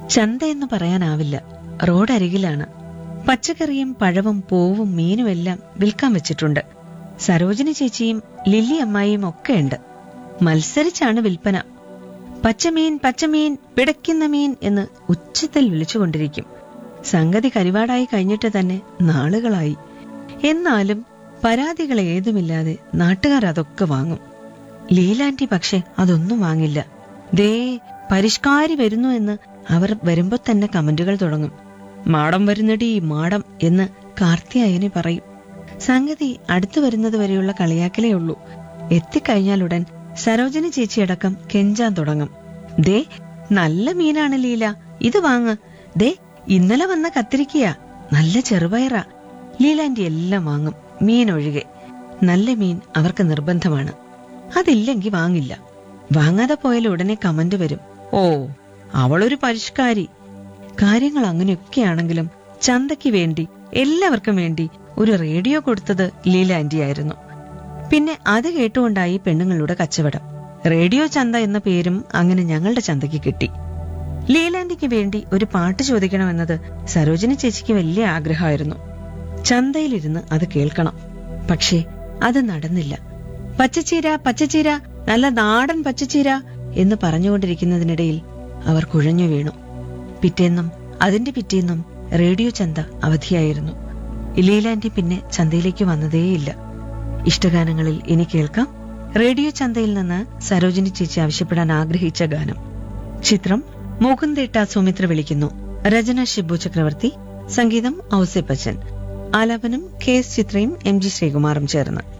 ചന്തയെന്ന് പറയാനാവില്ല റോഡരികിലാണ് പച്ചക്കറിയും പഴവും പൂവും മീനും എല്ലാം വിൽക്കാൻ വെച്ചിട്ടുണ്ട് സരോജിനി ചേച്ചിയും ലില്ലി അമ്മായിയും ഒക്കെയുണ്ട് മത്സരിച്ചാണ് വിൽപ്പന പച്ചമീൻ പച്ചമീൻ പിടയ്ക്കുന്ന മീൻ എന്ന് ഉച്ചത്തിൽ വിളിച്ചുകൊണ്ടിരിക്കും സംഗതി കരിവാടായി കഴിഞ്ഞിട്ട് തന്നെ നാളുകളായി എന്നാലും പരാതികൾ ഏതുമില്ലാതെ നാട്ടുകാർ അതൊക്കെ വാങ്ങും ലീലാന്റി പക്ഷെ അതൊന്നും വാങ്ങില്ല ദേ പരിഷ്കാരി വരുന്നു എന്ന് അവർ വരുമ്പോ തന്നെ കമന്റുകൾ തുടങ്ങും മാടം വരുന്നടി മാടം എന്ന് കാർത്തിയായനി പറയും സംഗതി അടുത്തു വരുന്നത് വരെയുള്ള കളിയാക്കലേ ഉള്ളൂ എത്തിക്കഴിഞ്ഞാലുടൻ സരോജിനി ചേച്ചിയടക്കം കെഞ്ചാൻ തുടങ്ങും ദേ നല്ല മീനാണ് ലീല ഇത് വാങ്ങ് ദേ ഇന്നലെ വന്ന കത്തിരിക്കയാ നല്ല ചെറുപയറാ ലീലാന്റി എല്ലാം വാങ്ങും മീൻ ഒഴികെ നല്ല മീൻ അവർക്ക് നിർബന്ധമാണ് അതില്ലെങ്കി വാങ്ങില്ല വാങ്ങാതെ പോയാൽ ഉടനെ കമന്റ് വരും ഓ അവളൊരു പരിഷ്കാരി കാര്യങ്ങൾ അങ്ങനെയൊക്കെയാണെങ്കിലും ചന്തയ്ക്ക് വേണ്ടി എല്ലാവർക്കും വേണ്ടി ഒരു റേഡിയോ കൊടുത്തത് ലീല ആന്റിയായിരുന്നു പിന്നെ അത് കേട്ടുകൊണ്ടായി പെണ്ണുങ്ങളുടെ കച്ചവടം റേഡിയോ ചന്ത എന്ന പേരും അങ്ങനെ ഞങ്ങളുടെ ചന്തയ്ക്ക് കിട്ടി ലീലാന്റിക്ക് വേണ്ടി ഒരു പാട്ട് ചോദിക്കണമെന്നത് സരോജിനി ചേച്ചിക്ക് വലിയ ആഗ്രഹമായിരുന്നു ചന്തയിലിരുന്ന് അത് കേൾക്കണം പക്ഷേ അത് നടന്നില്ല പച്ചച്ചീര പച്ചച്ചീര നല്ല നാടൻ പച്ചച്ചീര എന്ന് പറഞ്ഞുകൊണ്ടിരിക്കുന്നതിനിടയിൽ അവർ കുഴഞ്ഞു വീണു പിറ്റേന്നും അതിന്റെ പിറ്റേന്നും റേഡിയോ ചന്ത അവധിയായിരുന്നു ലീലാന്റി പിന്നെ ചന്തയിലേക്ക് വന്നതേയില്ല ഇഷ്ടഗാനങ്ങളിൽ ഇനി കേൾക്കാം റേഡിയോ ചന്തയിൽ നിന്ന് സരോജിനി ചേച്ചി ആവശ്യപ്പെടാൻ ആഗ്രഹിച്ച ഗാനം ചിത്രം മുകുന്ദേട്ട സുമിത്ര വിളിക്കുന്നു രചന ഷിബു ചക്രവർത്തി സംഗീതം ഔസേപ്പച്ചൻ ആലാപനം കെ എസ് ചിത്രയും എം ജി ശ്രീകുമാറും ചേർന്ന്